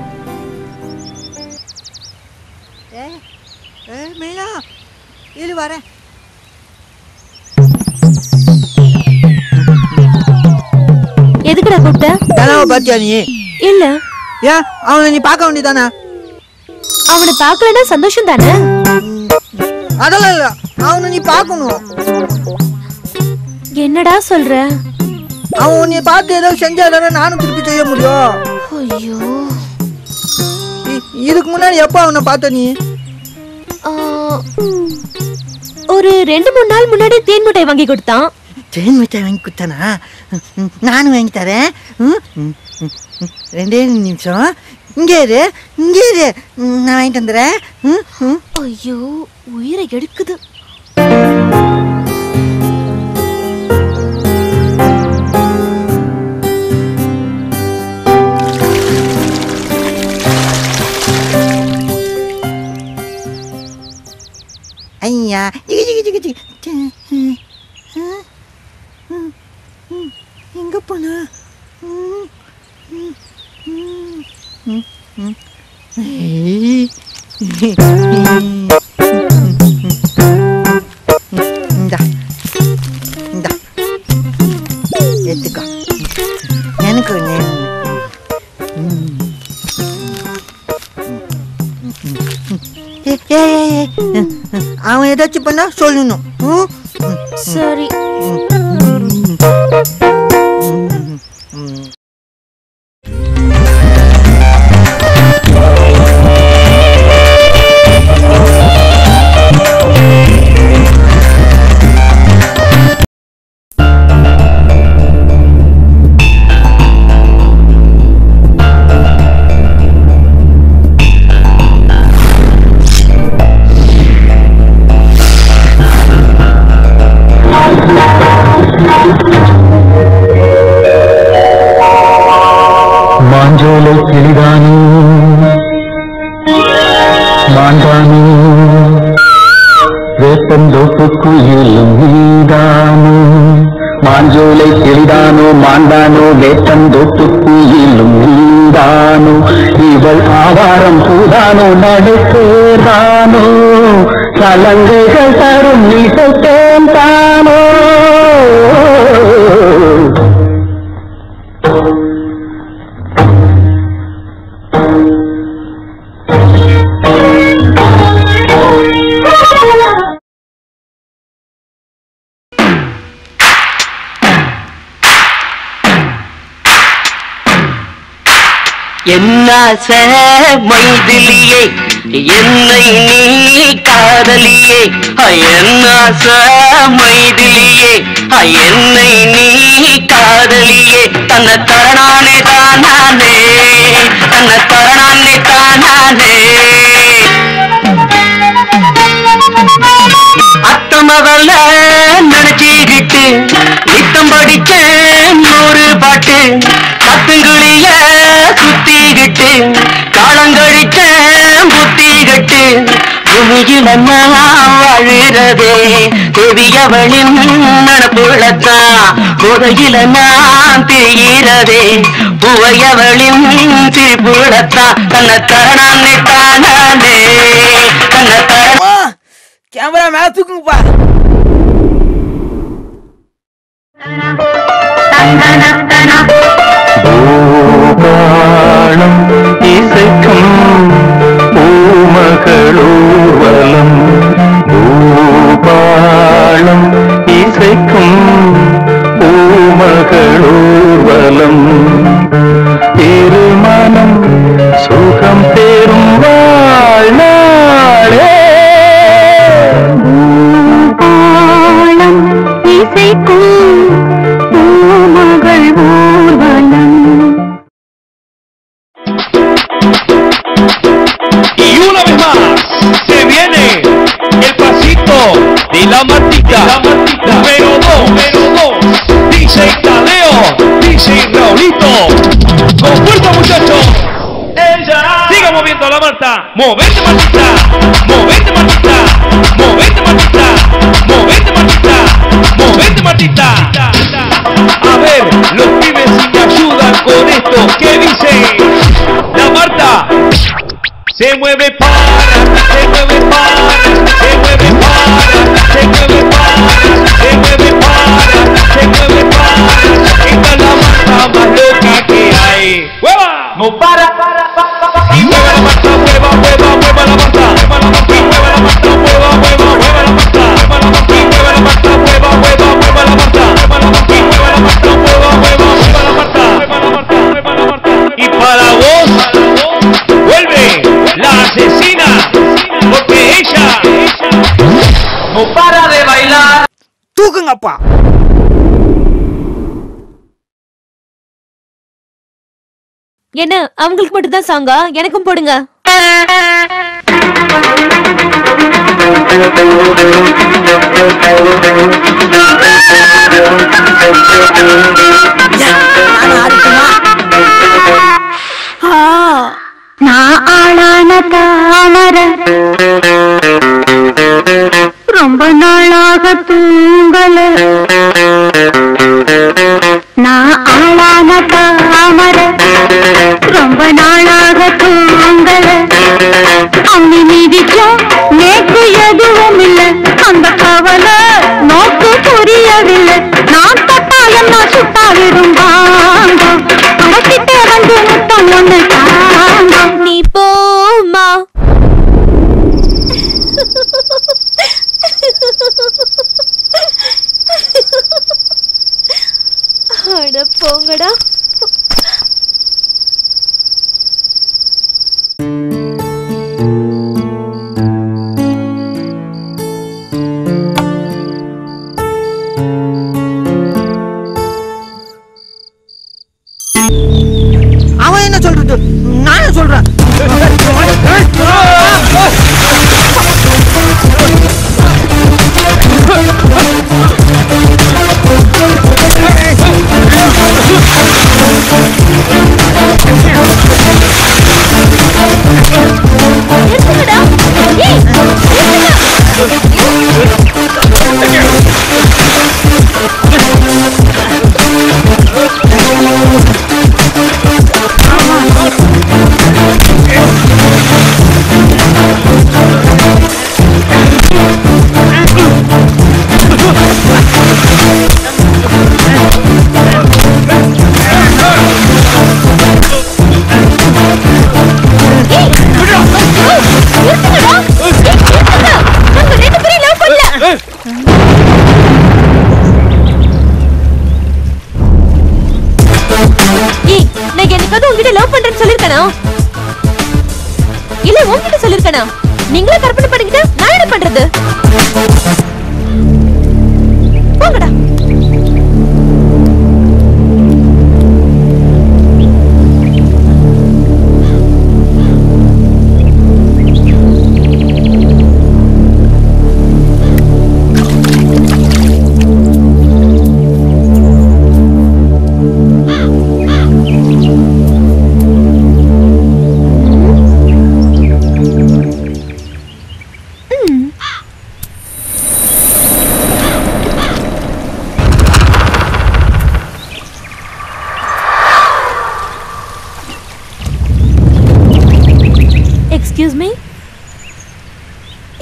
ஏ மீனா இரு வரேன் எதுக்குடா கூப்பிட்ட கனவை பாத்தியா நீ இல்ல ஏன் அவனை நீ பார்க்க வேண்டியதானே அவனை பார்க்கலன்னா சந்தோஷம் தானே அதெல்லாம் இல்ல அவனை நீ பார்க்கணும் என்னடா சொல்ற அவன் உன்னை பார்த்து ஏதோ செஞ்சாதானே நானும் திருப்பி செய்ய முடியும் ஐயோ இ- இதுக்கு முன்னாடி எப்போ அவனை பார்த்த நீ ஆ, ஒரு ரெண்டு மூணு நாள் முன்னாடி தேன் மிட்டாய் வாங்கி கொடுத்தான் தேன் மிட்டாய் வாங்கி கொடுத்தானா ம், ம், நானும் வாங்கி தரேன் ம், ம், ம், ம். ரெண்டே நிமிஷம் இங்கே இரு இங்கே இரு ம், நான் வாங்கிட்டு வந்துடுறேன் ம், ம். ஐயோ உயிரை எடுக்குது ஐயா ஜிகி ஜிகி ஜிகி ஜிகி ம், ம், ம், ம். எங்க போனா ம், ம், ம், ம், ம். ஏய். இந்தா இந்தா எடுத்துக்கோ எனக்கு ஒண்ணு ம். ஏய், ஏய், ஏய், ஏய். அவன் ஏதாச்சும் பண்ணா சொல்லணும் ம்? ம், சரி மாஞ்சோலை கிளிதானோ மாண்டானோ வேப்பந்தோப்பு குயிலும் நீதானோ மாஞ்சோலை கிளிதானோ மாண்டானோ வேப்பந்தோப்பு குயிலும் நீதானோ இவள் ஆவாரம் பூதானோ நடுப்பேதானோ சலங்கைகள் தரும் இசைத்தேன் தானோ என்னாச மைதிலியே என்னை நீ காதலியே என்னாச மைதிலியே என்னை நீ காதலியே தன்னை தரணானே தானானே தன்னை தரணானே தானானே அத்தமவல்ல நினைச்சுக்கிட்டு நித்தம் படிச்ச நூறு பாட்டு கத்துங்குழிய சுத்திக்கிட்டு காலங்கழிச்ச புத்திக்கிட்டு பூமியில நான் வாழுறதே தேவியவளின் நடப்புள்ளத்தான் புதையில நான் தெரிகிறதே புவையவளின் திரிப்புள்ளத்தான் தன்னை தரணானே தானானே தன்னை தரண கேமரா மேல தூக்குங்கப்பா பூபாளம் இசைக்கும் பூமகளூர்வலம் பூபாளம் இசைக்கும் பூமகளூர்வலம் திருமணம் சுகம் பெறும் வாழ்நாளே பூபாளம் இசைக்கும் பூமகள் ஊர்வலம் Y una vez más, se viene el pasito de la matita. Número dos, número dos. Dice Tadeo, dice Raulito. Con fuerza, muchachos. Siga moviendo la Marta. Movete, Martita. Movete, Martita. Movete, Martita. Movete, Martita. Movete, Martita. A ver, los pibes si me ayudan con esto. ¿Qué dice? La Marta. Se mueve para, se mueve para, se mueve para, se mueve para, se mueve para, se mueve para. Esta es la marcha más loca que hay. ¡Hueva! No para, para, para, Y mueve la marcha, hueva, hueva, hueva la marcha, hueva la marcha, hueva la marcha, hueva, hueva, hueva la marcha, hueva la marcha, hueva la marcha, hueva, hueva, hueva la marcha, hueva la marcha, hueva la marcha, hueva, hueva, hueva la marcha, hueva la marcha, hueva la marcha. Y para vos, vuelve la asesina, porque ella no para de bailar. தூக்குங்கப்பா என்ன அவங்களுக்கு மட்டும் தான் சாங்கா எனக்கும் போடுங்க நான் ஆளான தாமர ரொம்ப நாளாக தூங்கல நான் ஆளான தாமர ரொம்ப நாளாக தூங்கல அம்மி மிதிக்கும் நேக்கு எதுவும் இல்லை அந்த கவலை நோக்கு புரியவில்லை நான் தொட்டா என்ன சுட்டா விடும்பாங்க அடக்கிட்டே வந்து முத்தம் ஒண்ணு தாங்க நீ போமா அட போங்கடா அவன் என்ன சொல்றது நான் என்ன சொல்றேன் ஏய் நான் எனக்காவது உங்ககிட்ட லவ் பண்றேன்னு சொல்லிருக்கனா இல்ல உங்ககிட்ட சொல்லிருக்கனா நீங்களே கற்பனை பண்ணிக்கிட்டா நான் என்ன பண்றது போங்கடா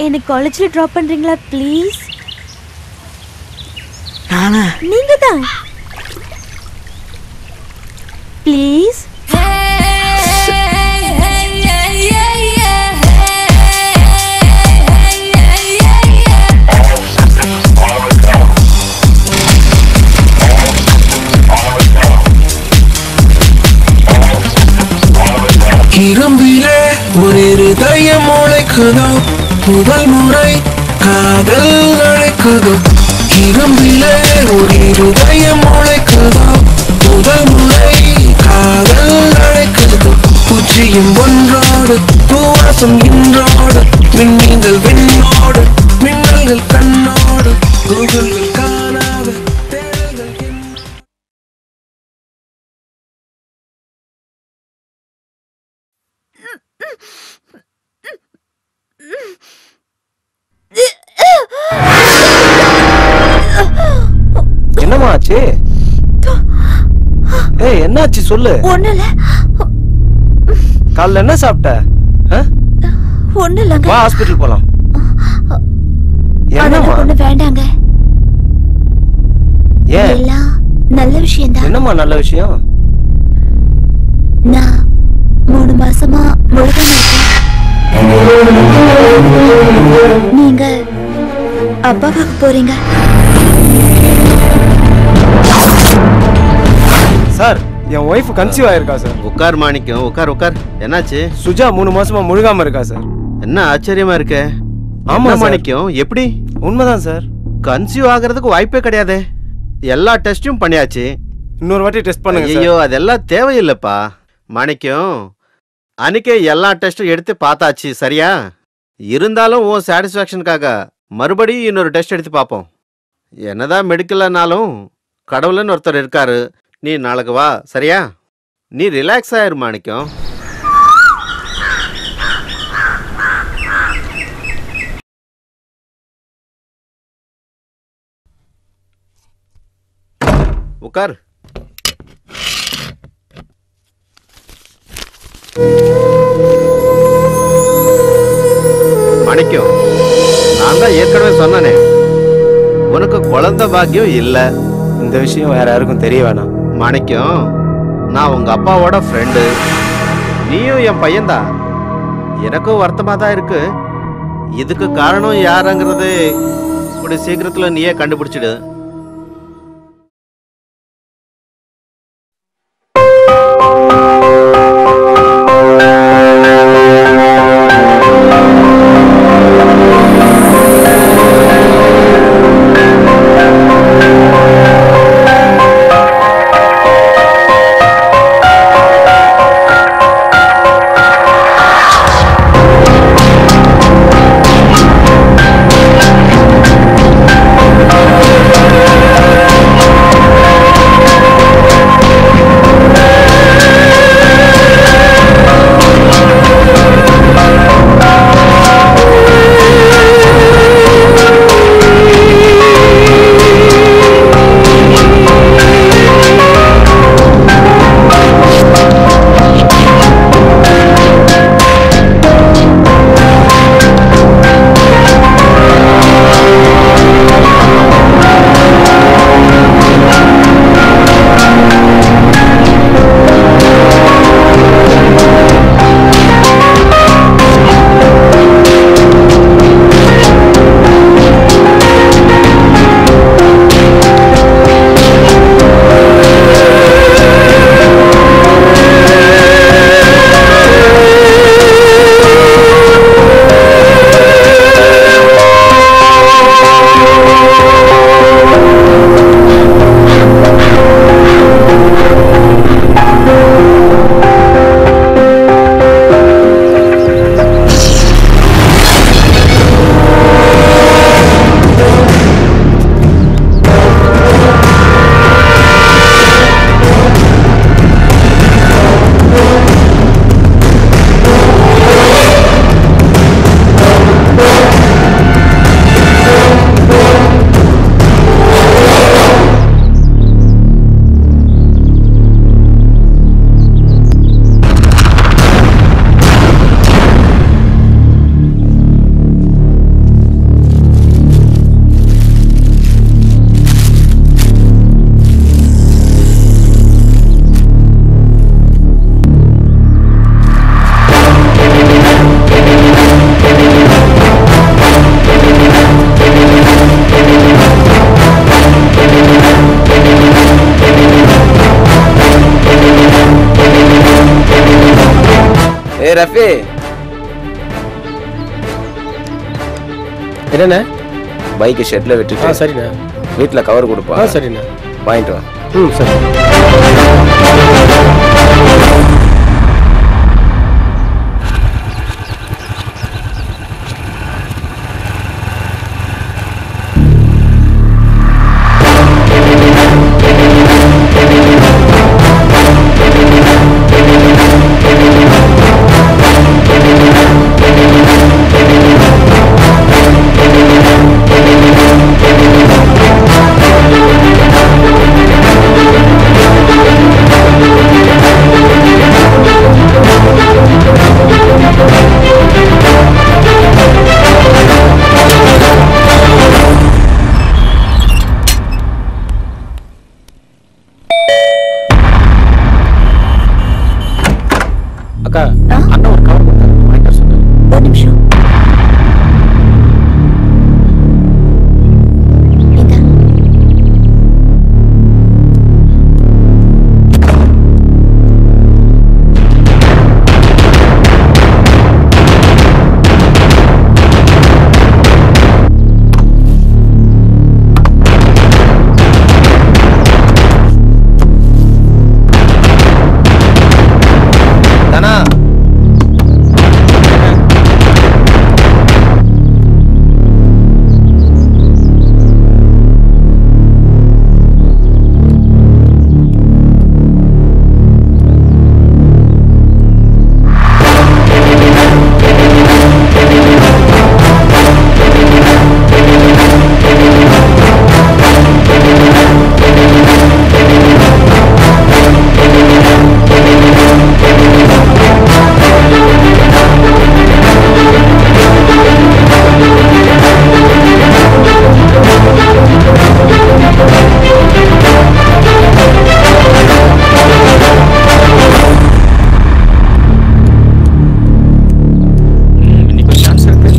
என்னை காலேஜ்ல ட்ராப் பண்றீங்களா ப்ளீஸ் நானா நீங்க தான் ப்ளீஸ் இரும்பிலே ஒரு இருதயம் முளைக்குதோ முதல் முறை காதல் அழைக்குதோ இரும்பிலே ஒரு இருதயம் முளைக்குதோ முதல் முறை காதல் அழைக்குதோ பூச்சியும் ஒன்றோடு பூவாசம் இன்றோடு மின்னீங்கள் விண்ணோடு மின்னல்கள் கண்ணோடு கூகுள்கள் காணாத தேடல்கள் என் என்னம்மா ஆச்சு ஏய் என்னாச்சு சொல்லு ஒண்ணு இல்ல காலைல என்ன சாப்பிட்ட ஆ? ஒண்ணு இல்லங்க வா ஹாஸ்பிட்டல் போலாம் ஆனா என்னம்மா ஒண்ணு வேண்டாங்க ஏன் எல்லாம் நல்ல விஷயம்தான் என்னம்மா நல்ல விஷயம் நான் மூணு மாசமா முழுகாம இருக்கேன் நீங்க அப்பாவாக போறீங்க சார் என் ஒய்ஃப் கன்சீவ் ஆயிருக்கா சார் உட்கார் மாணிக்கம் உட்கார் உட்கார் என்னாச்சு சுஜா மூணு மாசமா முழுகாம இருக்கா சார் என்ன ஆச்சரியமா இருக்க ஆமா என்ன சார். மாணிக்கம் எப்படி உண்மைதான் சார் கன்சீவ் ஆகிறதுக்கு வாய்ப்பே கிடையாதே எல்லா டெஸ்டும் பண்ணியாச்சு இன்னொரு வாட்டி டெஸ்ட் பண்ணுங்க சார். ஐயோ அதெல்லாம் தேவையில்லைப்பா மாணிக்கம் அன்னைக்கே எல்லா டெஸ்டும் எடுத்து பார்த்தாச்சு சரியா இருந்தாலும் உன் சாட்டிஸ்ஃபேக்ஷனுக்காக மறுபடியும் இன்னொரு டெஸ்ட் எடுத்து பார்ப்போம் என்னதான் மெடிக்கல்னாலும் கடவுள்னு ஒருத்தர் இருக்காரு நீ நாளைக்கு வா சரியா நீ ரிலாக்ஸ் ஆயிரு மாணிக்கம் உட்கார் மாணிக்கம் நான் தான் ஏற்கனவே சொன்னனே உனக்கு குழந்தை பாக்கியம் இல்ல இந்த விஷயம் வேற யாருக்கும் தெரிய வேணாம் மாணிக்கம் நான் உங்க அப்பாவோட ஃப்ரெண்டு நீயும் என் பையன்தான் எனக்கும் வருத்தமா தான் இருக்கு இதுக்கு காரணம் யாருங்கிறது இப்படி சீக்கிரத்துல நீயே கண்டுபிடிச்சிடு Thank ஏ ரஃபி என்னண்ணே பைக்கை ஷெட்ல ஆ விட்டுட்டு சரிண்ணே வீட்டில் கவர் கொடுப்பா ஆ சரிண்ணே வாங்கிட்டு வா ம் சரி அக்கா அண்ணன் ஒரு கவர் கொடுத்தாரு வாங்கிட்டு வர சொன்னாரு ஒரு நிமிஷம் தானா இன்னைக்கு ஒரு சான்ஸ் இருக்கு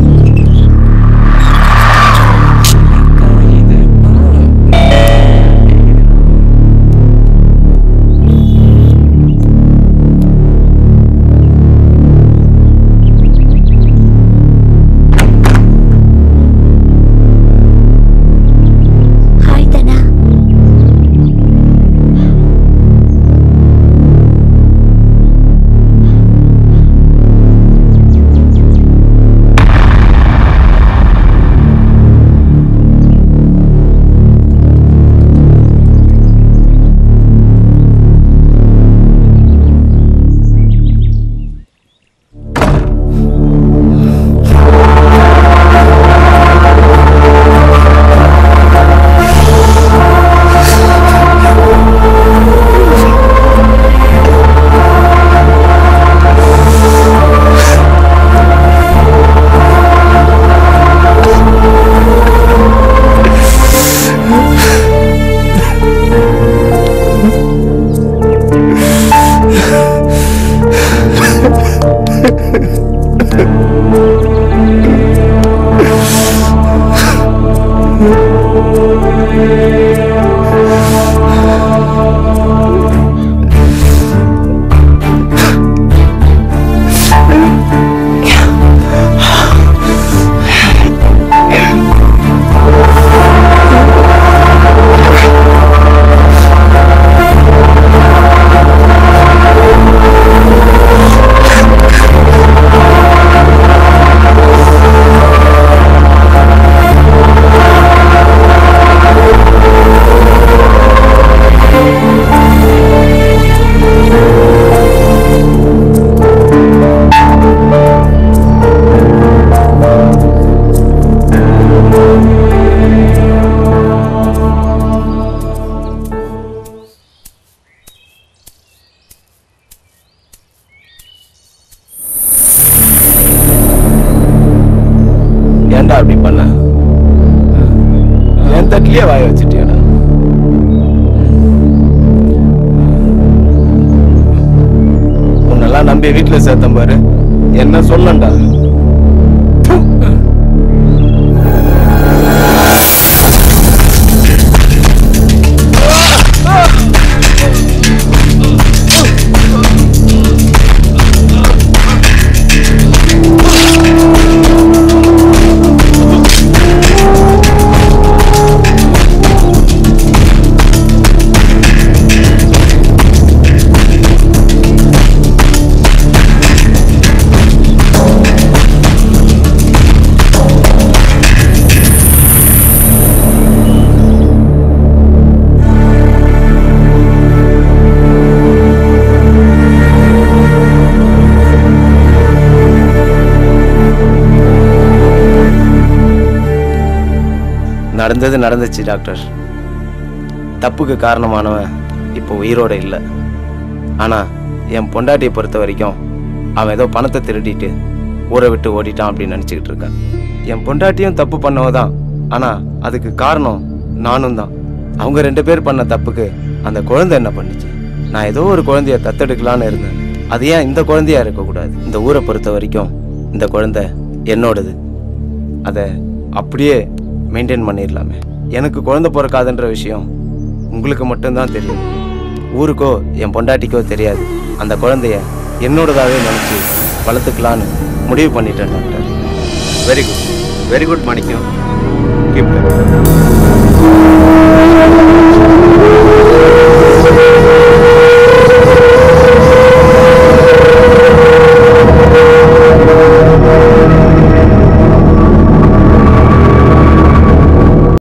ஹாய் தனா ஏன்டா அப்படி பண்ண என் தட்டிலேயே வாய வச்சுட்டியாடா உன்னெல்லாம் நம்பி வீட்டுல சேர்த்தேன் பாரு என்ன சொல்லண்டா Ah! நடந்தது நடந்துச்சு டாக்டர் தப்புக்கு காரணமானவன் இப்போ உயிரோட இல்லை ஆனா என் பொண்டாட்டியை பொறுத்த வரைக்கும் அவன் ஏதோ பணத்தை திருடிட்டு ஊரை விட்டு ஓடிட்டான் அப்படின்னு நினச்சிக்கிட்டு இருக்கான் என் பொண்டாட்டியும் தப்பு பண்ணவ தான் ஆனா அதுக்கு காரணம் நானும் தான் அவங்க ரெண்டு பேர் பண்ண தப்புக்கு அந்த குழந்தை என்ன பண்ணுச்சு நான் ஏதோ ஒரு குழந்தைய தத்தெடுக்கலான்னு இருந்தேன் அது ஏன் இந்த குழந்தையா இருக்கக்கூடாது இந்த ஊரை பொறுத்த வரைக்கும் இந்த குழந்தை என்னோடது அதை அப்படியே மெயின்டைன் பண்ணிடலாமே எனக்கு குழந்தை பிறக்காதுன்ற விஷயம் உங்களுக்கு மட்டும்தான் தெரியும் ஊருக்கோ என் பொண்டாட்டிக்கோ தெரியாது அந்த குழந்தைய என்னோடதாவே நினச்சி வளர்த்துக்கலான்னு முடிவு பண்ணிட்டேன் doctor very good very good மாணிக்கம் கீப்